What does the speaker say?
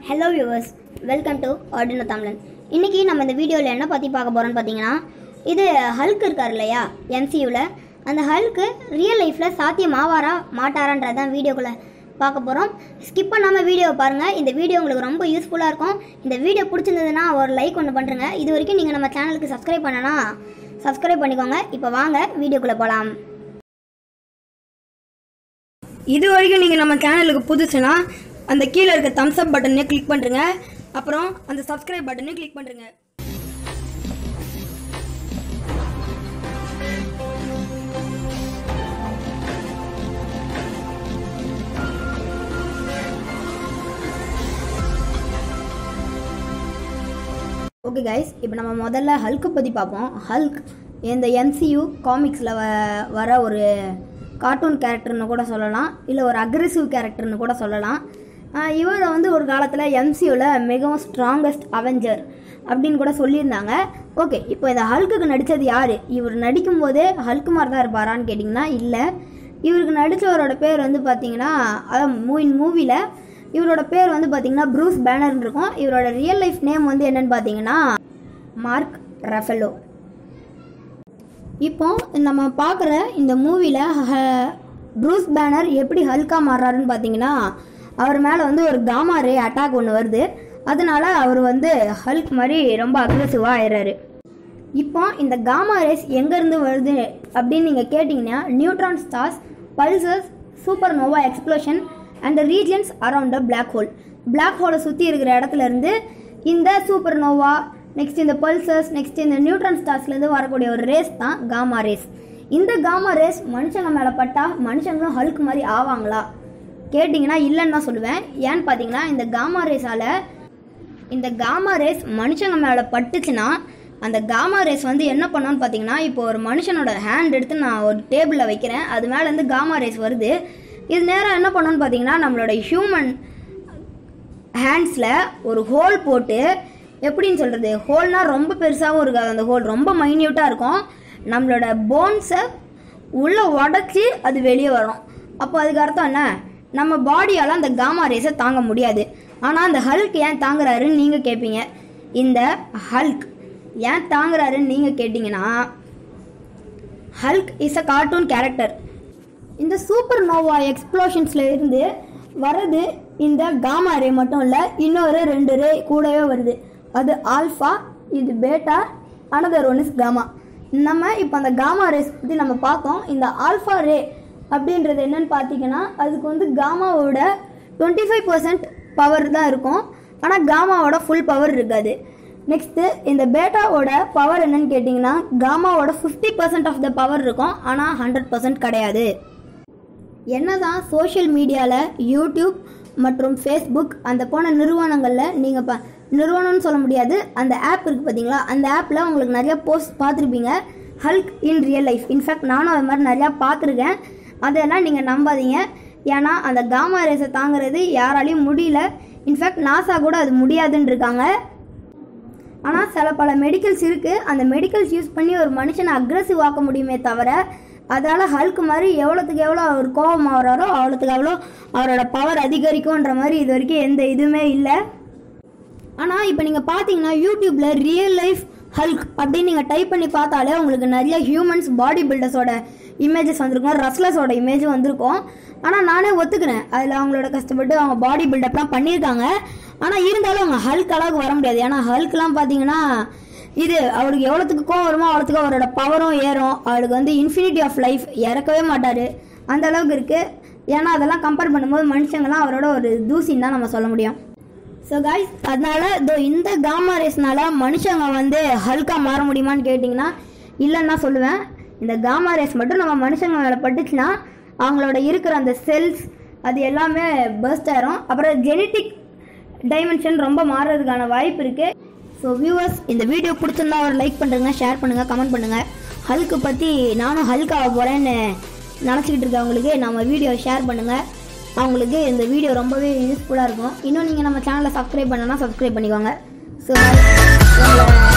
hello viewers welcome to Arduino Tamilan இன்னைக்கு நம்ம இந்த வீடியோவில் என்ன பற்றி பார்க்க போகிறோம்னு பார்த்தீங்கன்னா இது ஹல்க் இருக்கார் இல்லையா எம்சியூவில் அந்த ஹல்க்கு ரியல் லைஃப்பில் சாத்தியம் ஆவாரா மாட்டாரான்றது தான் வீடியோக்குள்ளே பார்க்க போகிறோம் ஸ்கிப் பண்ணாமல் வீடியோவை பாருங்கள் இந்த வீடியோ உங்களுக்கு ரொம்ப யூஸ்ஃபுல்லாக இருக்கும் இந்த வீடியோ பிடிச்சிருந்ததுன்னா ஒரு லைக் ஒன்று பண்ணுறங்க இது வரைக்கும் நீங்கள் நம்ம சேனலுக்கு சப்ஸ்கிரைப் பண்ணனா சப்ஸ்கிரைப் பண்ணிக்கோங்க இப்போ வாங்க வீடியோக்குள்ளே போகலாம் இது வரைக்கும் நீங்கள் நம்ம சேனலுக்கு புதுசுனா அந்த கீழே இருக்க தம்ஸ் அப் பட்டனை கிளிக் பண்ணுறங்க அப்புறம் அந்த சப்ஸ்கிரைப் பட்டனை கிளிக் பண்ணுறங்க ஓகே கைஸ் இப்போ நம்ம முதல்ல ஹல்க்கு பற்றி பார்ப்போம் ஹல்க் இந்த எம்சியூ காமிக்ஸில் வ வர ஒரு கார்ட்டூன் கேரக்டர்னு கூட சொல்லலாம் இல்லை ஒரு அக்ரெசிவ் கேரக்டர்னு கூட சொல்லலாம் ஆஹ் இவரை வந்து ஒரு காலத்தில் எம்சியூவில் மிகவும் ஸ்ட்ராங்கஸ்ட் அவெஞ்சர் அப்படின்னு கூட சொல்லியிருந்தாங்க ஓகே இப்போ இந்த ஹல்க்குக்கு நடித்தது யார் இவர் நடிக்கும்போதே ஹல்க் மாதிரி தான் இருப்பாரான்னு கேட்டிங்கன்னா இல்லை இவருக்கு நடித்தவரோட பேர் வந்து பார்த்தீங்கன்னா அதான் மூவின் மூவியில் இவரோட பேர் வந்து பார்த்தீங்கன்னா ப்ரூஸ் பேனர்னு இருக்கும் இவரோட ரியல் லைஃப் நேம் வந்து என்னன்னு பார்த்தீங்கன்னா மார்க் ரஃபெலோ இப்போ நம்ம பார்க்குற இந்த மூவியில் ப்ரூஸ் பேனர் எப்படி ஹல்கா மாறுறாருன்னு பார்த்தீங்கன்னா அவர் மேலே வந்து ஒரு காமா ரே அட்டாக் ஒன்று வருது அதனால அவர் வந்து ஹல்க் மாதிரி ரொம்ப அக்ரெசிவாக ஆயிடுறாரு இப்போ இந்த காமா ரேஸ் எங்கேருந்து வருது அப்படின்னு நீங்கள் கேட்டிங்கன்னா neutron stars pulses supernova explosion and regions around the black hole black ஹோலை சுற்றி இருக்கிற இடத்துல இருந்து இந்த சூப்பர் நோவா நெக்ஸ்ட் இந்த பல்சஸ் நெக்ஸ்ட் இந்த நியூட்ரான் ஸ்டார்ஸ்லேருந்து வரக்கூடிய ஒரு ரேஸ் தான் காமா ரேஸ் இந்த காமா ரேஸ் மனுஷங்க மேலே பட்டா மனுஷங்களும் ஹல்க் மாதிரி ஆவாங்களா கேட்டிங்கன்னா இல்லைன்னு தான் சொல்லுவேன் ஏன்னு பார்த்தீங்கன்னா இந்த காமா ரேஸால் இந்த காமா ரேஸ் மனுஷங்க மேலே பட்டுச்சுன்னா அந்த காமா ரேஸ் வந்து என்ன பண்ணோன்னு பார்த்தீங்கன்னா இப்போ ஒரு மனுஷனோட ஹேண்ட் எடுத்து நான் ஒரு டேபிளில் வைக்கிறேன் அது மேலேருந்து காமா ரேஸ் வருது இது நேரம் என்ன பண்ணோன்னு பார்த்தீங்கன்னா நம்மளோட ஹியூமன் ஹேண்ட்ஸில் ஒரு ஹோல் போட்டு எப்படின்னு சொல்கிறது ஹோல்னா ரொம்ப பெருசாகவும் இருக்காது அந்த ஹோல் ரொம்ப மைன்யூட்டாக இருக்கும் நம்மளோட போன்ஸை உள்ளே உடச்சி அது வெளியே வரும் அப்போ அதுக்கு அர்த்தம் என்ன நம்ம பாடியால் அந்த காமா ரேஸை தாங்க முடியாது ஆனால் அந்த ஹல்க் ஏன் தாங்குறாருன்னு நீங்கள் கேட்பீங்க இந்த ஹல்க் ஏன் தாங்குறாருன்னு நீங்கள் கேட்டிங்கன்னா Hulk is a cartoon character இந்த சூப்பர் நோவா எக்ஸ்ப்ளோஷன்ஸ்ல இருந்து வர்றது இந்த காமா ரே மட்டும் இல்லை இன்னொரு ரெண்டு ரே கூடவே வருது அது ஆல்ஃபா இது beta another one is gamma நம்ம இப்போ அந்த காமா ரேஸ் பற்றி நம்ம பார்த்தோம் இந்த ஆல்ஃபா ரே அப்படின்றது என்னன்னு பார்த்தீங்கன்னா அதுக்கு வந்து காமாவோட டுவெண்ட்டி ஃபைவ் பர்சன்ட் பவர் தான் இருக்கும் ஆனால் காமாவோட ஃபுல் பவர் இருக்காது நெக்ஸ்ட்டு இந்த பேட்டாவோட பவர் என்னன்னு கேட்டிங்கன்னா காமாவோட fifty percent of the power இருக்கும் ஆனால் ஹண்ட்ரட் பர்சன்ட் கிடையாது என்னதான் சோஷியல் மீடியாவில் யூடியூப் மற்றும் ஃபேஸ்புக் அந்த போன நிறுவனங்களில் நீங்கள் ப நிறுவனம்னு சொல்ல முடியாது அந்த ஆப் இருக்குது பார்த்தீங்களா அந்த ஆப்பில் உங்களுக்கு நிறைய போஸ்ட் பார்த்துருப்பீங்க Hulk in real life in fact நானும் அது மாதிரி நிறையா பார்த்துருக்கேன் அதெல்லாம் நீங்கள் நம்பாதீங்க ஏன்னா அந்த காமா ரேஸை தாங்குறது யாராலையும் முடியல இன்ஃபேக்ட் நாசா கூட அது முடியாதுன்னு இருக்காங்க ஆனால் சில பல மெடிக்கல்ஸ் இருக்குது அந்த மெடிக்கல்ஸ் யூஸ் பண்ணி ஒரு மனுஷனை அக்ரெசிவ் ஆக்க முடியுமே தவிர அதால் ஹல்க் மாதிரி எவ்வளோத்துக்கு எவ்வளோ அவர் கோபம் ஆகிறாரோ அவ்வளோத்துக்கு அவ்வளோ அவரோட பவர் அதிகரிக்கும்ன்ற மாதிரி இது வரைக்கும் எந்த இதுவுமே இல்லை ஆனால் இப்போ நீங்கள் பார்த்தீங்கன்னா யூடியூப்பில் ரியல் லைஃப் ஹல்க் அப்படின்னு நீங்கள் டைப் பண்ணி பார்த்தாலே உங்களுக்கு நிறைய ஹியூமன்ஸ் பாடி பில்டர்ஸோட இமேஜஸ் வந்திருக்கும் ரஸ்லஸோட இமேஜும் வந்திருக்கும் ஆனால் நானே ஒத்துக்கிறேன் அதில் அவங்களோட கஷ்டப்பட்டு அவங்க பாடி பில்டப்லாம் பண்ணியிருக்காங்க ஆனால் இருந்தாலும் அவங்க ஹல்க் அளவுக்கு வர முடியாது ஏன்னா ஹல்க்லாம் பார்த்தீங்கன்னா இது அவருக்கு எவ்வளோத்துக்கு கோவம் வருமோ அவ்வளோத்துக்கு அவரோட பவரும் ஏறும் அவருக்கு வந்து இன்ஃபினிட்டி ஆஃப் லைஃப் இறக்கவே மாட்டார் அந்த அளவுக்கு இருக்குது ஏன்னா அதெல்லாம் கம்பேர் பண்ணும்போது மனுஷங்களாம் அவரோட ஒரு தூசின்னு தான் நம்ம சொல்ல முடியும் ஸோ காய்ஸ் அதனால இதோ இந்த காமா ரேஸ்னால மனுஷங்க வந்து ஹல்கா மாற முடியுமான்னு கேட்டிங்கன்னா இல்லைன்னு தான் சொல்லுவேன் இந்த காமா ரேஸ் மட்டும் நம்ம மனுஷங்க மேலே பட்டுச்சுன்னா அவங்களோட இருக்கிற அந்த செல்ஸ் அது எல்லாமே பர்ஸ்ட் ஆயிரும் அப்புறம் ஜெனட்டிக் டைமென்ஷன் ரொம்ப மாறுறதுக்கான வாய்ப்பு இருக்குது ஸோ வியூவர்ஸ் இந்த வீடியோ பிடிச்சிருந்தா ஒரு லைக் பண்ணுறேங்க ஷேர் பண்ணுங்கள் கமெண்ட் பண்ணுங்கள் ஹல்க்கு பற்றி நானும் ஹல்க் ஆக போகிறேன்னு நினச்சிக்கிட்டு இருக்கவங்களுக்கு நம்ம வீடியோ ஷேர் பண்ணுங்கள் அவங்களுக்கு இந்த வீடியோ ரொம்பவே யூஸ்ஃபுல்லாக இருக்கும் இன்னும் நீங்கள் நம்ம சேனலை சப்ஸ்கிரைப் பண்ணனா சப்ஸ்கிரைப் பண்ணிக்கோங்க ஸோ